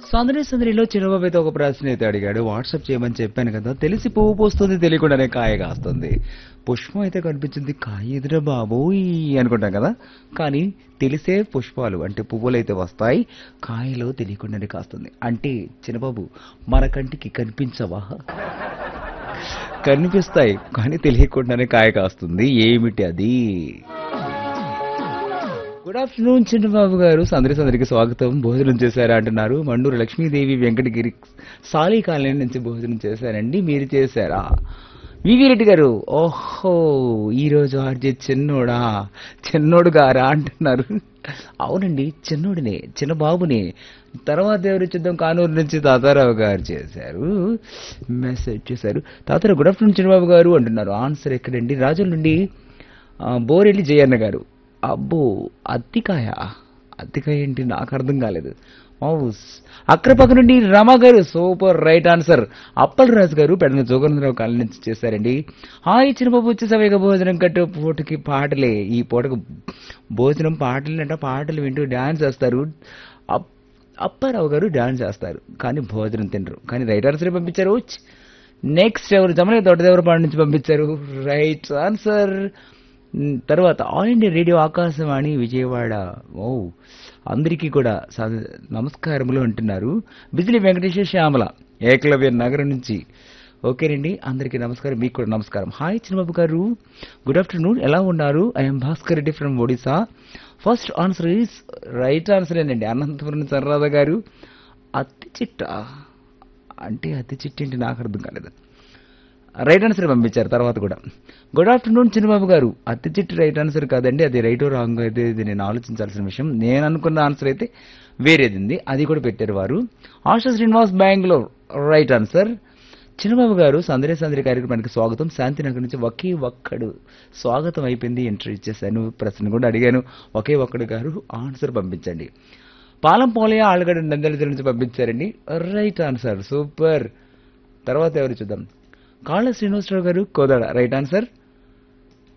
సందడి సందడిలో చిరుబాబు అయితే ఒక ప్రశ్న అయితే అడిగాడు వాట్సాప్ చేయమని చెప్పాను కదా తెలిసి పువ్వు పోస్తుంది తెలియకుండానే కాయ కాస్తుంది పుష్పం అయితే కనిపించింది కాయ ఎదురా బాబోయ్ అనుకుంటాం కదా కానీ తెలిసే పుష్పాలు అంటే పువ్వులు అయితే వస్తాయి కాయలో తెలియకుండానే కాస్తుంది అంటే చిన్నబాబు మన కంటికి కనిపించవా కనిపిస్తాయి కానీ తెలియకుండానే కాయ కాస్తుంది ఏమిటి అది గుడ్ ఆఫ్టర్నూన్ చిన్నబాబు గారు సందరి సందరికి స్వాగతం భోజనం చేశారా అంటున్నారు మండూరు లక్ష్మీదేవి వెంకటగిరి సాలి కాలనీ నుంచి భోజనం చేశారండి మీరు చేశారా వివి రెడ్డి గారు ఓహో ఈ రోజు ఆర్జే చిన్నోడా చిన్నోడు గారా అంటున్నారు అవునండి చిన్నోడినే చిన్న బాబునే తర్వాత ఎవరు చూద్దాం కానూరు నుంచి తాతారావు గారు చేశారు మెసేజ్ చేశారు తాతారావు గుడ్ ఆఫ్టర్నూన్ చిన్నబాబు గారు అంటున్నారు ఆన్సర్ ఎక్కడండి రాజుల నుండి ఆ, బోరెల్లి జయన్న గారు అబ్బో అత్తికాయ అత్తికాయ ఏంటి నాకు అర్థం కాలేదు మౌస్ అక్రపక్క నుండి రమ గారు super right answer Appal Raju గారు పెడన జోగేంద్రరావు కాలనీ నుంచి చేశారండి హాయ్ చిన్నబాబు వచ్చేసవిగ భోజనం కట్టు పూటకి పాటలే ఈ పూటకు భోజనం పాటలు అంటే పాటలు వింటూ డాన్స్ చేస్తారు అప్- అప్పారావు గారు డాన్స్ చేస్తారు కానీ భోజనం తినరు కానీ రైట్ ఆన్సర్ పంపించారు నెక్స్ట్ ఎవరు జమలే తోటదేవరపాడు నుంచి పంపించారు రైట్ ఆన్సర్ మ్, తర్వాత All India Radio Akashvani Vijayawada ఓ అందరికీ కూడా సా- నమస్కారములు అంటున్నారు బిజిలీ వెంకటేశ్వర శ్యామల ఏకలవ్య నగరం నుంచి ఓకేనండి అందరికీ నమస్కారం మీకు కూడా నమస్కారం హాయ్ చిన్నబాబు గారు గుడ్ ఆఫ్టర్నూన్ ఎలా ఉన్నారు I'm Bhaskar Reddy from Odisha first answer is right answer అండి అనంతపురం సర్రాధ గారు అత్తి చిట్ట అంటే అత్తి చిట్టి అంటే నాకు అర్థం కాలేదు రైట్ ఆన్సర్ పంపించారు తర్వాత కూడా గుడ్ ఆఫ్టర్నూన్ చిన్నబాబు గారు అతి చిట్టి రైట్ ఆన్సర్ కాదండి అది రైట్ రాంగ్ అయితే ఇది నేను ఆలోచించాల్సిన విషయం నేను అనుకున్న ఆన్సర్ అయితే వేరేది ఉంది అది కూడా పెట్టారు వారు ఆశా శ్రీనివాస్ బెంగళూరు రైట్ ఆన్సర్ చిన్నబాబు గారు సందడి సందడి కార్యక్రమానికి స్వాగతం శాంతినగర్ నుంచి ఒకే ఒక్కడు స్వాగతం అయిపోయింది ఎంట్రీ ఇచ్చేసాను ప్రశ్న కూడా అడిగాను ఒకే ఒక్కడు గారు ఆన్సర్ పంపించండి పాలం పోలయ ఆళ్ళగడ్డ నందల జిల్లా నుంచి పంపించారండి రైట్ ఆన్సర్ సూపర్ తర్వాత ఎవరు చూద్దాం కాళ్ళ శ్రీనివాసరావు గారు కోదాడ రైట్ ఆన్సర్